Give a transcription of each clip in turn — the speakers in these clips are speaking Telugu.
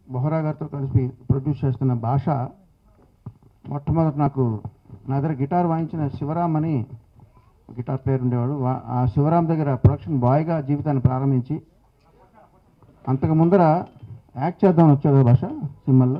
బొహరా గారితో కలిసి ప్రొడ్యూస్ చేస్తున్న భాష మొట్టమొదటి నాకు నా దగ్గర గిటార్ వాయించిన శివరామ్ అని గిటార్ ప్లేయర్ ఉండేవాడు వా- ఆ శివరామ్ దగ్గర ప్రొడక్షన్ బాయ్గా జీవితాన్ని ప్రారంభించి అంతకు ముందర యాక్ట్ చేద్దామని వచ్చాడు భాష సినిమాల్లో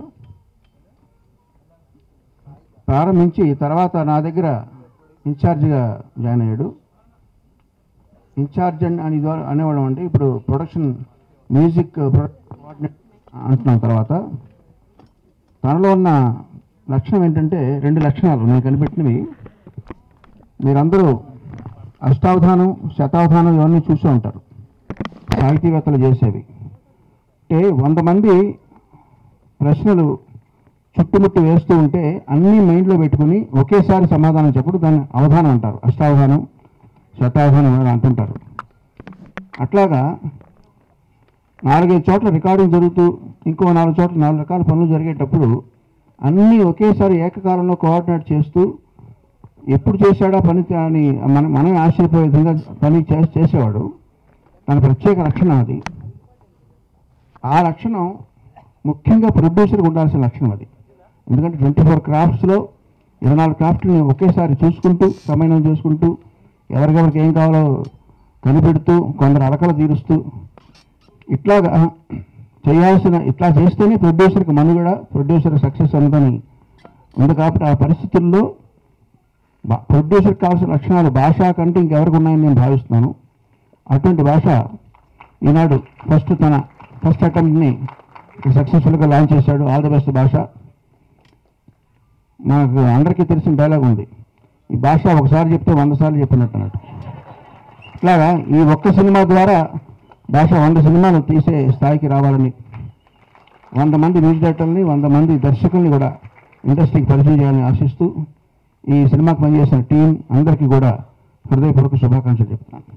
ప్రారంభించి తర్వాత నా దగ్గర ఇన్ఛార్జిగా జాయిన్ అయ్యాడు ఇన్ఛార్జ్ అని అని ఇదివరకు అనేవాళ్ళం అంటే ఇప్పుడు ప్రొడక్షన్ మ్యూజిక్ కోఆర్డినేట్ అంటున్నాం తర్వాత తనలో ఉన్న లక్షణం ఏంటంటే రెండు లక్షణాలు నేను కనిపెట్టినవి మీరందరూ అష్టావధానం శతావధానం ఇవన్నీ చూసూ ఉంటారు సాహితీవేత్తలు చేసేవి అంటే వంద మంది ప్రశ్నలు చుట్టుముట్టు వేస్తూ ఉంటే అన్నీ మైండ్లో పెట్టుకుని ఒకేసారి సమాధానం చెప్పడం దాన్ని అవధానం అంటారు అష్టావధానం శతావధానం అని అంటుంటారు అట్లాగా నాలుగైదు చోట్ల రికార్డింగ్ జరుగుతూ ఇంకో నాలుగు చోట్ల నాలుగు రకాల పనులు జరిగేటప్పుడు అన్నీ ఒకేసారి ఏకకాలంలో కోఆర్డినేట్ చేస్తూ ఎప్పుడు చేశాడా పని అని మనం మనమే ఆశ్చర్యపోయే విధంగా పని చేసి చేసేవాడు తన ప్రత్యేక లక్షణం అది ఆ లక్షణం ముఖ్యంగా ప్రొడ్యూసర్కి ఉండాల్సిన లక్షణం అది ఎందుకంటే ట్వంటీ ఫోర్ క్రాఫ్ట్స్లో ఇరవై నాలుగు క్రాఫ్ట్ని ఒకేసారి చూసుకుంటూ సమన్వయం చేసుకుంటూ ఎవరికెవరికి ఏం కావాలో కనిపెడుతూ కొందరు అలకలు తీరుస్తూ ఇట్లాగా చేయాల్సిన ఇట్లా చేస్తేనే ప్రొడ్యూసర్కి మనుగడ ప్రొడ్యూసర్ సక్సెస్ ఉందని ఉంది కాబట్టి ఆ పరిస్థితుల్లో బా- ప్రొడ్యూసర్కి కావాల్సిన లక్షణాలు భాష కంటే ఇంకెవరికి ఉన్నాయని నేను భావిస్తున్నాను అటువంటి భాష ఈనాడు ఫస్ట్ తన ఫస్ట్ అటెంప్ట్ని సక్సెస్ఫుల్గా లాంచ్ చేశాడు ఆల్ ద బెస్ట్ భాష నాకు అందరికీ తెలిసిన డైలాగ్ ఉంది ఈ భాష ఒకసారి చెప్తే వంద సార్లు చెప్పినట్టు అన్నట్టు ఇట్లాగా ఈ ఒక్క సినిమా ద్వారా భాష వంద సినిమాలు తీసే స్థాయికి రావాలని వంద మంది మ్యూజిక్ డైరెక్టర్ని వంద మంది దర్శకుల్ని కూడా ఇండస్ట్రీకి పరిచయం చేయాలని ఆశిస్తూ ఈ సినిమాకి పనిచేసిన టీం అందరికీ కూడా హృదయపూర్వక శుభాకాంక్షలు చెప్తున్నాను